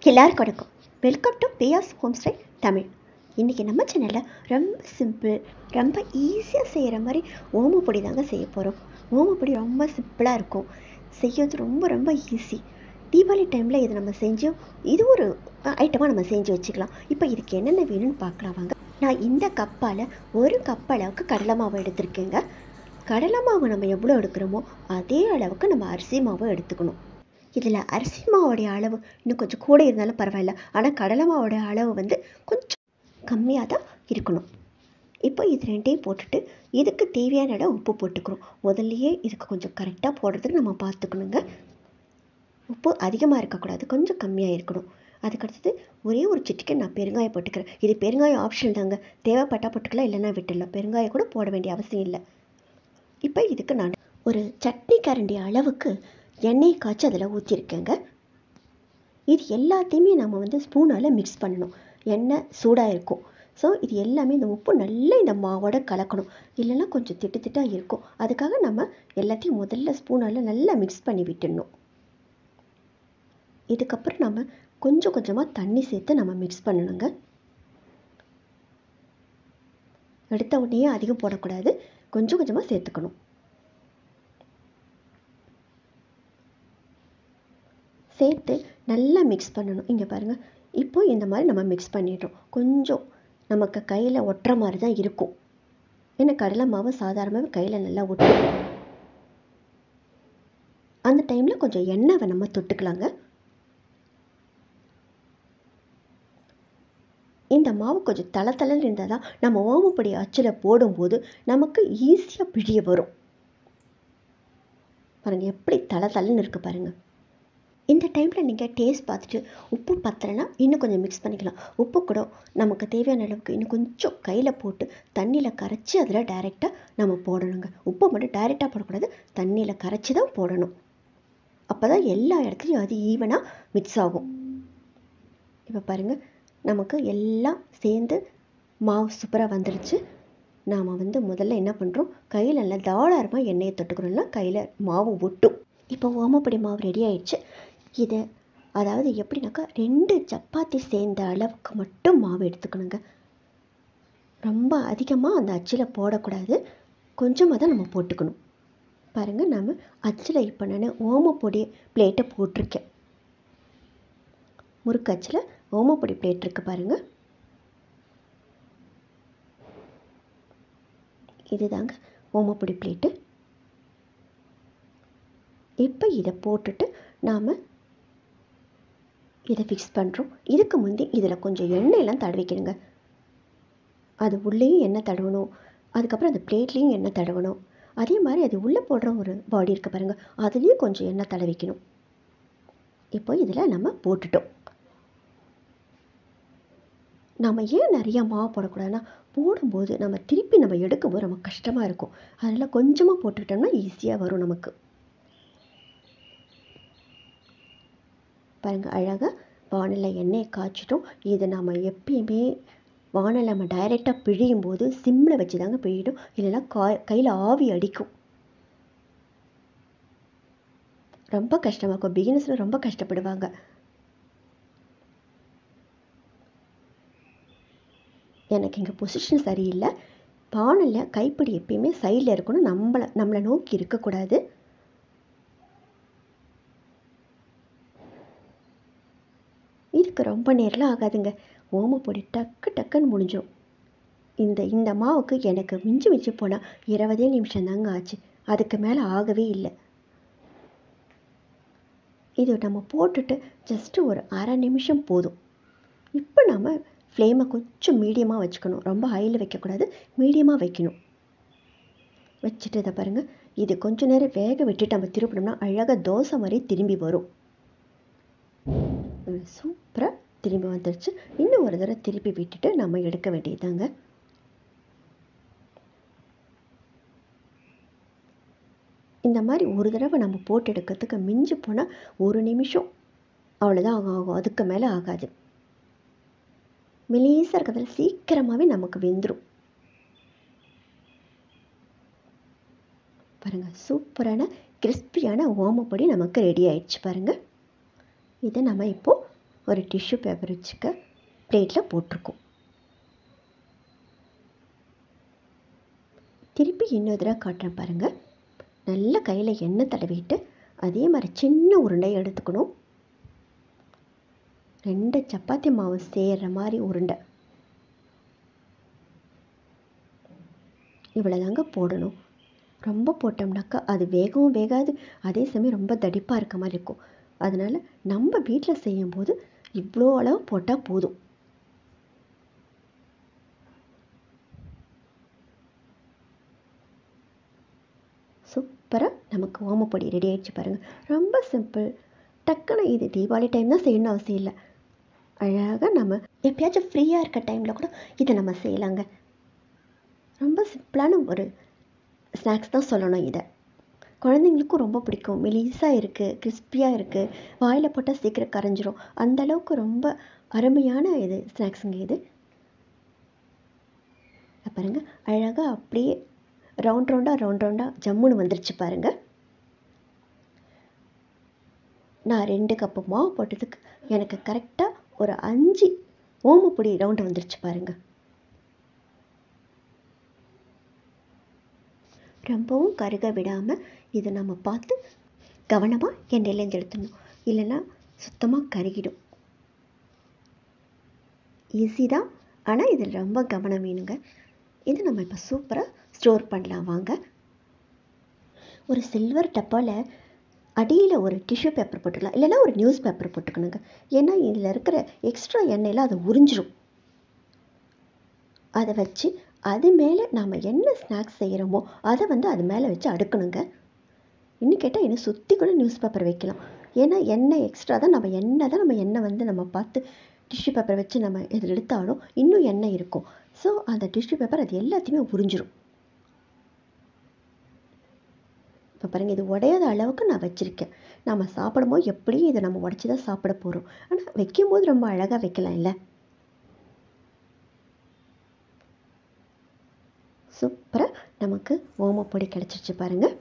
எல்லாருக்கும் வணக்கம் welcome to பியாஸ் ஹோம் ஸ்டை தமிழ் இன்றைக்கி நம்ம சேனலில் ரொம்ப சிம்பிள் ரொம்ப ஈஸியாக செய்கிற மாதிரி ஓமப்பொடி தாங்க செய்ய போகிறோம் ஓமப்பொடி ரொம்ப சிம்பிளாக இருக்கும் செய்யறது ரொம்ப ரொம்ப ஈஸி தீபாவளி டைமில் இதை நம்ம செஞ்சு இது ஒரு ஐட்டமாக நம்ம செஞ்சு வச்சுக்கலாம் இப்போ இதுக்கு என்னென்ன வேணும்னு பார்க்கலாம் வாங்க நான் இந்த கப்பால் ஒரு கப் அளவுக்கு கடலை மாவு எடுத்திருக்கேங்க கடலை மாவு நம்ம எவ்வளோ எடுக்கிறோமோ அதே அளவுக்கு நம்ம அரிசி மாவு எடுத்துக்கணும் இதில் அரிசி மாவோடைய அளவு இன்னும் கொஞ்சம் கூட இருந்தாலும் பரவாயில்ல ஆனால் கடலை மாவோடைய அளவு வந்து கொஞ்சம் கம்மியாக தான் இருக்கணும் இப்போ இது ரெண்டையும் போட்டுட்டு இதுக்கு தேவையான இடம் உப்பு போட்டுக்கிறோம் முதல்லையே இதுக்கு கொஞ்சம் கரெக்டாக போடுறதுக்கு நம்ம பார்த்துக்கணுங்க உப்பு அதிகமாக இருக்கக்கூடாது கொஞ்சம் கம்மியாக இருக்கணும் அதுக்கடுத்தது ஒரே ஒரு சிட்டிக்கு நான் பெருங்காயம் போட்டுக்கிறேன் இது பெருங்காயம் ஆப்ஷன் தாங்க தேவைப்பட்டா போட்டுக்கலாம் இல்லைன்னா விட்டுடலாம் பெருங்காயம் கூட போட வேண்டிய அவசியம் இல்லை இப்போ இதுக்கு நான் ஒரு சட்னி கரண்டி அளவுக்கு எண்ணெய் காய்ச்சி அதில் ஊற்றிருக்கேங்க இது எல்லாத்தையுமே நம்ம வந்து ஸ்பூனால் மிக்ஸ் பண்ணணும் எண்ணெய் சூடாக இருக்கும் ஸோ இது எல்லாமே இந்த உப்பு நல்லா இந்த மாவோட கலக்கணும் இல்லைன்னா கொஞ்சம் திட்டு திட்டாக இருக்கும் அதுக்காக நம்ம எல்லாத்தையும் முதல்ல ஸ்பூனால் நல்லா மிக்ஸ் பண்ணி விட்டுடணும் இதுக்கப்புறம் நம்ம கொஞ்சம் கொஞ்சமாக தண்ணி சேர்த்து நம்ம மிக்ஸ் பண்ணணுங்க எடுத்த உடனே அதிகம் போடக்கூடாது கொஞ்சம் கொஞ்சமாக சேர்த்துக்கணும் சேர்த்து நல்லா மிக்ஸ் பண்ணணும் இங்கே பாருங்கள் இப்போ இந்த மாதிரி நம்ம மிக்ஸ் பண்ணிடுறோம் கொஞ்சம் நமக்கு கையில் ஒட்டுற மாதிரி தான் இருக்கும் ஏன்னா கடலை மாவு சாதாரணமாகவே கையில் நல்லா ஒட்டும் அந்த டைமில் கொஞ்சம் எண்ணெய் நம்ம தொட்டுக்கலாங்க இந்த மாவு கொஞ்சம் தள தளன்னு இருந்தால் தான் நம்ம ஓமப்பொடி அச்சில் போடும்போது நமக்கு ஈஸியாக பிழிய வரும் பாருங்கள் எப்படி தள தளன்னு இருக்குது பாருங்கள் இந்த டைமில் நீங்கள் டேஸ்ட் பார்த்துட்டு உப்பு பத்தலைன்னா இன்னும் கொஞ்சம் மிக்ஸ் பண்ணிக்கலாம் உப்பு கூட நமக்கு தேவையான அளவுக்கு இன்னும் கொஞ்சம் கையில் போட்டு தண்ணியில் கரைச்சி அதில் டைரெக்டாக நம்ம போடணுங்க உப்பு மட்டும் டைரெக்டாக போடக்கூடாது தண்ணியில் கரைச்சி தான் போடணும் அப்போ தான் எல்லா இடத்துலையும் அது ஈவனாக மிக்ஸ் ஆகும் இப்போ பாருங்கள் நமக்கு எல்லாம் சேர்ந்து மாவு சூப்பராக வந்துருச்சு நாம் வந்து முதல்ல என்ன பண்ணுறோம் கையில் நல்லா தாராளமாக எண்ணெயை தொட்டுக்கிறோம்னா கையில் மாவு ஒட்டும் இப்போ ஓமப்பொடி மாவு ரெடி ஆயிடுச்சு இதை அதாவது எப்படின்னாக்கா ரெண்டு சப்பாத்தி சேர்ந்த அளவுக்கு மட்டும் மாவு எடுத்துக்கணுங்க ரொம்ப அதிகமாக அந்த அச்சில் போடக்கூடாது கொஞ்சமாக தான் நம்ம போட்டுக்கணும் பாருங்கள் நம்ம அச்சில் இப்போ நான் ஓமப்பொடி பிளேட்டை போட்டிருக்கேன் முறுக்கு அச்சில் ஓமப்பொடி பிளேட் இருக்குது பாருங்கள் இதுதாங்க ஓமப்பொடி பிளேட்டு இப்போ இதை போட்டுட்டு நாம் இதை ஃபிக்ஸ் பண்ணுறோம் இதுக்கு முந்தி இதில் கொஞ்சம் எண்ணெயெல்லாம் தடவிக்கணுங்க அது உள்ளேயும் எண்ணெய் தடவணும் அதுக்கப்புறம் அந்த பிளேட்லேயும் எண்ணெய் தடவணும் அதே மாதிரி அது உள்ளே போடுற ஒரு பாடி இருக்குது பாருங்கள் அதுலேயும் கொஞ்சம் எண்ணெய் தடவிக்கணும் இப்போ இதில் நம்ம போட்டுட்டோம் நம்ம ஏன் நிறையா மாவு போடக்கூடாதுன்னா போடும்போது நம்ம திருப்பி நம்ம எடுக்கும்போது ரொம்ப கஷ்டமாக இருக்கும் அதனால் கொஞ்சமாக போட்டுக்கிட்டோம்னா ஈஸியாக வரும் நமக்கு பாருங்கள் அழகாக வானலில் எண்ணெயை காய்ச்சிட்டோம் இதை நம்ம எப்பயுமே வானல் நம்ம டைரெக்டாக பிழியும் போது சிம்மில் வச்சு தாங்க பிழியிடும் இல்லைன்னா காய் கையில் ஆவி அடிக்கும் ரொம்ப கஷ்டமாக இருக்கும் பிகினஸில் ரொம்ப கஷ்டப்படுவாங்க எனக்கு இங்கே பொசிஷன் சரியில்லை பானையில் கைப்பிடி எப்பயுமே சைடில் இருக்கணும் நம்மளை நம்மளை நோக்கி இருக்கக்கூடாது இதுக்கு ரொம்ப நேரம்லாம் ஆகாதுங்க ஓமப்பொடி டக்கு டக்குன்னு முடிஞ்சிடும் இந்த இந்த மாவுக்கு எனக்கு மிஞ்சி மிஞ்சி போனால் இருபதே நிமிஷம் தாங்க ஆச்சு அதுக்கு மேலே ஆகவே இல்லை இது நம்ம போட்டுட்டு ஜஸ்ட்டு ஒரு அரை நிமிஷம் போதும் இப்போ நம்ம ஃப்ளேமை கொஞ்சம் மீடியமாக வச்சுக்கணும் ரொம்ப ஹையில் வைக்கக்கூடாது மீடியமாக வைக்கணும் வச்சுட்டு இதை பாருங்கள் இது கொஞ்ச நேரம் வேக விட்டுட்டு நம்ம திருப்பினோம்னா அழகாக தோசை மாதிரி திரும்பி வரும் சூப்பராக திரும்பி வந்துடுச்சு இன்னும் ஒரு தடவை திருப்பி விட்டுட்டு நம்ம எடுக்க வேண்டியதாங்க இந்த மாதிரி ஒரு தடவை நம்ம போட்டு எடுக்கிறதுக்கு மிஞ்சி போனால் ஒரு நிமிஷம் அவ்வளோதான் ஆகும் அதுக்கு மேலே ஆகாது மெலீஸாக இருக்கிறதுல சீக்கிரமாகவே நமக்கு வெந்துடும் பாருங்கள் சூப்பரான கிறிஸ்பியான ஓமப்பொடி நமக்கு ரெடி ஆயிடுச்சு பாருங்கள் இதை நம்ம இப்போது ஒரு டிஷ்யூ பேப்பர் வச்சுக்க பிளேட்டில் போட்டிருக்கோம் திருப்பி இன்னொரு தடவை காட்டுறேன் பாருங்கள் நல்ல கையில் எண்ணெய் தடவிட்டு அதே மாதிரி சின்ன உருண்டையை எடுத்துக்கணும் ரெண்டு சப்பாத்தி மாவு சேர்கிற மாதிரி உருண்டை இவ்வளோதாங்க போடணும் ரொம்ப போட்டோம்னாக்கா அது வேகவும் வேகாது அதே சமயம் ரொம்ப தடிப்பாக இருக்க மாதிரி இருக்கும் அதனால் நம்ம வீட்டில் செய்யும்போது இவ்வளோ அளவு போட்டால் போதும் சூப்பராக நமக்கு ஓமப்பொடி ரெடி ஆயிடுச்சு பாருங்கள் ரொம்ப சிம்பிள் டக்குன்னு இது தீபாவளி டைம் தான் செய்யணும்னு அவசியம் இல்லை அழகாக நம்ம எப்பயாச்சும் ஃப்ரீயாக இருக்க டைமில் கூட இதை நம்ம செய்யலாங்க ரொம்ப சிம்பிளான ஒரு ஸ்நாக்ஸ் தான் சொல்லணும் இதை குழந்தைங்களுக்கும் ரொம்ப பிடிக்கும் மெலிசாக இருக்குது கிறிஸ்பியாக இருக்குது வாயில் போட்டால் சீக்கிரம் கரைஞ்சிரும் அந்த அளவுக்கு ரொம்ப அருமையான இது ஸ்நாக்ஸுங்க இது பாருங்க அழகாக அப்படியே ரவுண்ட் ரவுண்டாக ரவுண்ட் ரவுண்டாக ஜம்முன்னு வந்துருச்சு பாருங்க நான் ரெண்டு கப்பு மாவு போட்டதுக்கு எனக்கு கரெக்டாக ஒரு அஞ்சு ஓமப்பொடி ரவுண்டு வந்துருச்சு பாருங்க ரொம்பவும் கருக விடாமல் இதை நம்ம பார்த்து கவனமாக எண்ணெயிலேருந்து எடுத்துடணும் இல்லைன்னா சுத்தமாக கருகிடும் ஈஸி தான் ஆனால் இதில் ரொம்ப கவனம் வேணுங்க இது நம்ம இப்போ சூப்பராக ஸ்டோர் பண்ணலாம் வாங்க ஒரு சில்வர் டப்பாவில் அடியில் ஒரு டிஷ்யூ பேப்பர் போட்டுக்கலாம் இல்லைன்னா ஒரு நியூஸ் பேப்பர் போட்டுக்கணுங்க ஏன்னா இதில் இருக்கிற எக்ஸ்ட்ரா எண்ணெயில் அதை உறிஞ்சிரும் அதை வச்சு அது மேலே நாம் என்ன ஸ்நாக்ஸ் செய்கிறோமோ அதை வந்து அது மேலே வச்சு அடுக்கணுங்க இன்னும் கேட்டால் இன்னும் சுற்றி கூட நியூஸ் பேப்பர் வைக்கலாம் ஏன்னா எண்ணெய் எக்ஸ்ட்ரா தான் நம்ம எண்ணெய் தான் நம்ம எண்ணெய் வந்து நம்ம பார்த்து டிஷ்யூ பேப்பர் வச்சு நம்ம இதில் எடுத்தாலும் இன்னும் எண்ணெய் இருக்கும் ஸோ அந்த டிஷ்யூ பேப்பர் அது எல்லாத்தையுமே உறிஞ்சிரும் இப்போ பாருங்கள் இது உடையாத அளவுக்கு நான் வச்சுருக்கேன் நம்ம சாப்பிடும்போது எப்படியும் இதை நம்ம உடச்சி தான் சாப்பிட போகிறோம் ஆனால் வைக்கும்போது ரொம்ப அழகாக வைக்கலாம் இல்லை சூப்பராக நமக்கு ஓமப்பொடி கிடச்சிருச்சு பாருங்கள்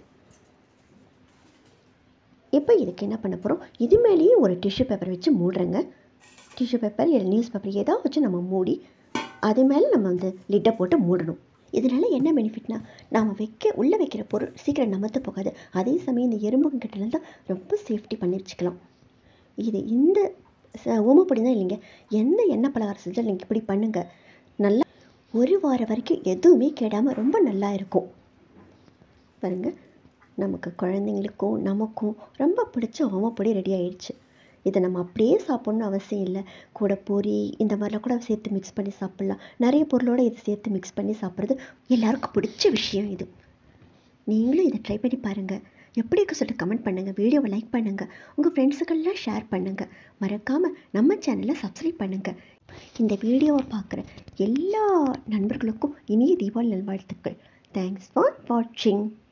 இப்போ இதுக்கு என்ன பண்ண போகிறோம் இது மேலேயும் ஒரு டிஷ்யூ பேப்பர் வச்சு மூடுறேங்க டிஷ்யூ பேப்பர் இல்லை நியூஸ் பேப்பர் ஏதோ வச்சு நம்ம மூடி அது மேலே நம்ம வந்து லிட்டை போட்டு மூடணும் இதனால் என்ன பெனிஃபிட்னா நாம் வைக்க உள்ளே வைக்கிற பொருள் சீக்கிரம் நமத்து போகாது அதே சமயம் இந்த எறும்புங்கிட்டலேருந்து ரொம்ப சேஃப்டி பண்ணி வச்சுக்கலாம் இது இந்த ஓமப்பொடி தான் இல்லைங்க எந்த எண்ணெய் பலகாரம் செஞ்சாலும் நீங்கள் இப்படி பண்ணுங்கள் நல்லா ஒரு வாரம் வரைக்கும் எதுவுமே கெடாமல் ரொம்ப நல்லா இருக்கும் பாருங்கள் நமக்கு குழந்தைங்களுக்கும் நமக்கும் ரொம்ப பிடிச்ச ஓமப்பொடி ரெடி ஆயிடுச்சு இதை நம்ம அப்படியே சாப்பிட்ணும் அவசியம் இல்லை கூட பொரி இந்த மாதிரிலாம் கூட சேர்த்து மிக்ஸ் பண்ணி சாப்பிட்லாம் நிறைய பொருளோட இதை சேர்த்து மிக்ஸ் பண்ணி சாப்பிட்றது எல்லாருக்கும் பிடிச்ச விஷயம் இது நீங்களும் இதை ட்ரை பண்ணி பாருங்கள் எப்படி இருக்கு சொல்லிட்டு கமெண்ட் பண்ணுங்கள் வீடியோவை லைக் பண்ணுங்கள் உங்கள் ஃப்ரெண்ட்ஸுக்கெல்லாம் ஷேர் பண்ணுங்கள் மறக்காமல் நம்ம சேனலை சப்ஸ்கிரைப் பண்ணுங்கள் இந்த வீடியோவை பார்க்குற எல்லா நண்பர்களுக்கும் இனிய தீபாவளி நல்வாழ்த்துக்கள் தேங்க்ஸ் ஃபார் வாட்சிங்